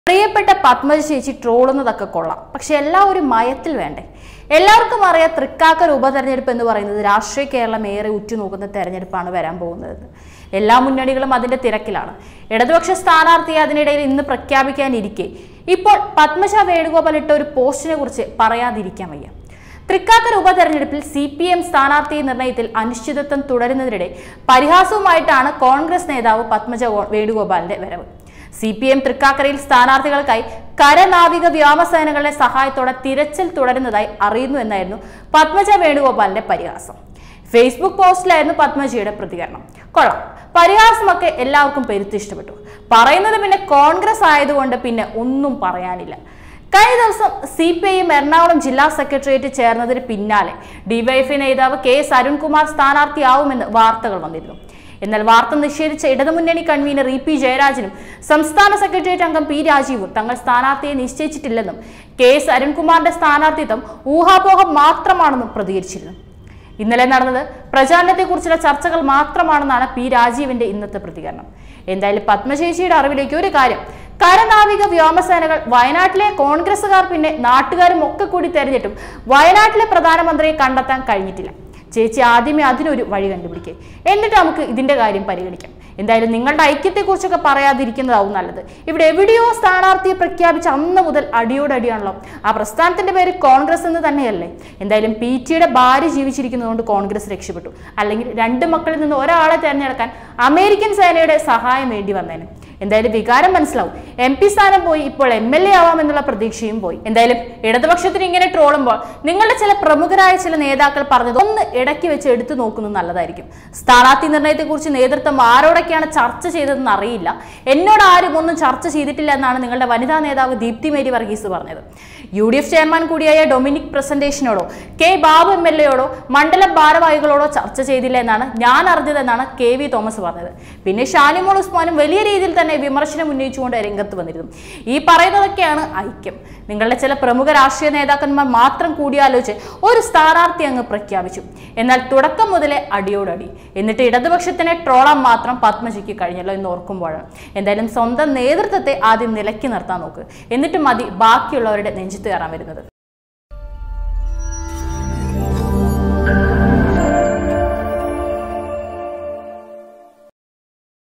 പ്രിയപ്പെട്ട പത്മജ ചേച്ചി ട്രോളുന്നതൊക്കെ കൊള്ളാം പക്ഷെ എല്ലാം ഒരു മയത്തിൽ വേണ്ടേ എല്ലാവർക്കും അറിയാം തൃക്കാക്കര ഉപതെരഞ്ഞെടുപ്പ് എന്ന് പറയുന്നത് രാഷ്ട്രീയ കേരളം ഏറെ ഉറ്റുനോക്കുന്ന തെരഞ്ഞെടുപ്പാണ് വരാൻ പോകുന്നത് എല്ലാ മുന്നണികളും അതിന്റെ തിരക്കിലാണ് ഇടതുപക്ഷ സ്ഥാനാർത്ഥിയെ അതിനിടയിൽ ഇന്ന് പ്രഖ്യാപിക്കാനിരിക്കെ ഇപ്പോൾ പത്മജ വേണുഗോപാൽ ഇട്ട ഒരു പോസ്റ്റിനെ കുറിച്ച് പറയാതിരിക്കാൻ വയ്യ തൃക്കാക്കര ഉപതെരഞ്ഞെടുപ്പിൽ സി പി എം സ്ഥാനാർത്ഥി നിർണയത്തിൽ അനിശ്ചിതത്വം തുടരുന്നതിനിടെ പരിഹാസവുമായിട്ടാണ് കോൺഗ്രസ് നേതാവ് പത്മജ ഗോ- വേണുഗോപാലിന്റെ വരവ് സി പി എം തൃക്കാക്കരയിൽ സ്ഥാനാർത്ഥികൾക്കായി കരനാവിക വ്യോമസേനകളുടെ സഹായത്തോടെ തിരച്ചിൽ തുടരുന്നതായി അറിയുന്നു എന്നായിരുന്നു പത്മജ വേണുഗോപാലിന്റെ പരിഹാസം ഫേസ്ബുക്ക് പോസ്റ്റിലായിരുന്നു പത്മജിയുടെ പ്രതികരണം കൊള്ളാം പരിഹാസമൊക്കെ എല്ലാവർക്കും പെരുത്ത് ഇഷ്ടപ്പെട്ടു പറയുന്നത് പിന്നെ കോൺഗ്രസ് ആയതുകൊണ്ട് പിന്നെ ഒന്നും പറയാനില്ല കഴിഞ്ഞ ദിവസം C P I M Ernakulam ജില്ലാ സെക്രട്ടേറിയറ്റ് ചേർന്നതിന് പിന്നാലെ ഡിവൈഎഫ്ഐ നേതാവ് കെ എസ് അരുൺകുമാർ സ്ഥാനാർത്ഥിയാവുമെന്ന് വാർത്തകൾ വന്നിരുന്നു എന്നാൽ വാർത്ത നിഷേധിച്ച ഇടതുമുന്നണി കൺവീനർ ഇ പി ജയരാജനും സംസ്ഥാന സെക്രട്ടേറിയറ്റ് അംഗം പി രാജീവും തങ്ങൾ സ്ഥാനാർത്ഥിയെ നിശ്ചയിച്ചിട്ടില്ലെന്നും കെ എസ് അരുൺകുമാറിന്റെ സ്ഥാനാർത്ഥിത്വം ഊഹാപോഹം മാത്രമാണെന്നും പ്രതികരിച്ചിരുന്നു ഇന്നലെ നടന്നത് പ്രചാരണത്തെക്കുറിച്ചുള്ള ചർച്ചകൾ മാത്രമാണെന്നാണ് പി രാജീവിന്റെ ഇന്നത്തെ പ്രതികരണം എന്തായാലും പത്മശേഷിയുടെ അറിവിലേക്ക് ഒരു കാര്യം കരനാവിക വ്യോമസേനകൾ വയനാട്ടിലെ കോൺഗ്രസുകാർ പിന്നെ നാട്ടുകാരും ഒക്കെ കൂടി തെരഞ്ഞിട്ടും വയനാട്ടിലെ പ്രധാനമന്ത്രിയെ കണ്ടെത്താൻ കഴിഞ്ഞിട്ടില്ല ചേച്ചി ആദ്യമേ അതിനൊരു വഴി കണ്ടുപിടിക്കുക എന്നിട്ട് നമുക്ക് ഇതിന്റെ കാര്യം പരിഗണിക്കാം എന്തായാലും നിങ്ങളുടെ ഐക്യത്തെക്കുറിച്ചൊക്കെ പറയാതിരിക്കുന്നതാവും നല്ലത് ഇവിടെ എവിടെയോ സ്ഥാനാർത്ഥിയെ പ്രഖ്യാപിച്ച അന്ന് മുതൽ അടിയോടടിയാണല്ലോ ആ പ്രസ്ഥാനത്തിന്റെ പേര് കോൺഗ്രസ് എന്ന് തന്നെയല്ലേ എന്തായാലും പി ടിയുടെ ഭാര്യ ജീവിച്ചിരിക്കുന്നതുകൊണ്ട് കോൺഗ്രസ് രക്ഷപ്പെട്ടു അല്ലെങ്കിൽ രണ്ട് മക്കളിൽ നിന്ന് ഒരാളെ തിരഞ്ഞെടുക്കാൻ അമേരിക്കൻ സേനയുടെ സഹായം വേണ്ടി വന്നേനെ എന്തായാലും വികാരം മനസ്സിലാവും എം പി സ്ഥാനം പോയി ഇപ്പോൾ എം എൽ എ ആവാമെന്നുള്ള പ്രതീക്ഷയും പോയി എന്തായാലും ഇടതുപക്ഷത്തിന് ഇങ്ങനെ ട്രോളുമ്പോൾ നിങ്ങളുടെ ചില പ്രമുഖരായ ചില നേതാക്കൾ പറഞ്ഞത് ഒന്ന് ഇടയ്ക്ക് വെച്ച് എടുത്തു നോക്കുന്നത് നല്ലതായിരിക്കും സ്ഥാനാർത്ഥി നിർണയത്തെക്കുറിച്ച് നേതൃത്വം ആരോടൊക്കെയാണ് ചർച്ച ചെയ്തതെന്ന് അറിയില്ല എന്നോട് ആരും ഒന്നും ചർച്ച ചെയ്തിട്ടില്ല എന്നാണ് നിങ്ങളുടെ വനിതാ നേതാവ് ദീപ്തി മേരി വർഗീസ് പറഞ്ഞത് യു ഡി എഫ് ചെയർമാൻ കൂടിയായ ഡൊമിനിക് പ്രസന്റേഷനോടോ കെ ബാബു എം എൽ എയോടോ മണ്ഡലം ഭാരവാഹികളോടോ ചർച്ച ചെയ്തില്ല എന്നാണ് ഞാൻ അറിഞ്ഞതെന്നാണ് കെ വി തോമസ് പറഞ്ഞത് പിന്നെ ഷാനിമോൾ ഉസ്മാനും വലിയ രീതിയിൽ തന്നെ വിമർശനം ഉന്നയിച്ചുകൊണ്ട് രംഗത്ത് വന്നിരുന്നു ഈ പറയുന്നതൊക്കെയാണ് ഐക്യം നിങ്ങളുടെ ചില പ്രമുഖ രാഷ്ട്രീയ നേതാക്കന്മാർ മാത്രം കൂടിയാലോചിച്ച് ഒരു സ്ഥാനാർത്ഥി അങ്ങ് പ്രഖ്യാപിച്ചു എന്നാൽ തുടക്കം മുതലേ അടിയോടടി എന്നിട്ട് ഇടതുപക്ഷത്തിനെ ട്രോളാൻ മാത്രം പത്മജിക്ക് കഴിഞ്ഞല്ലോ എന്ന് ഓർക്കുമ്പോഴാണ് എന്തായാലും സ്വന്തം നേതൃത്വത്തെ ആദ്യം നിലയ്ക്ക് നിർത്താൻ നോക്ക് എന്നിട്ട് മതി ബാക്കിയുള്ളവരുടെ നെഞ്ചത്ത് കയറാൻ വരുന്നത്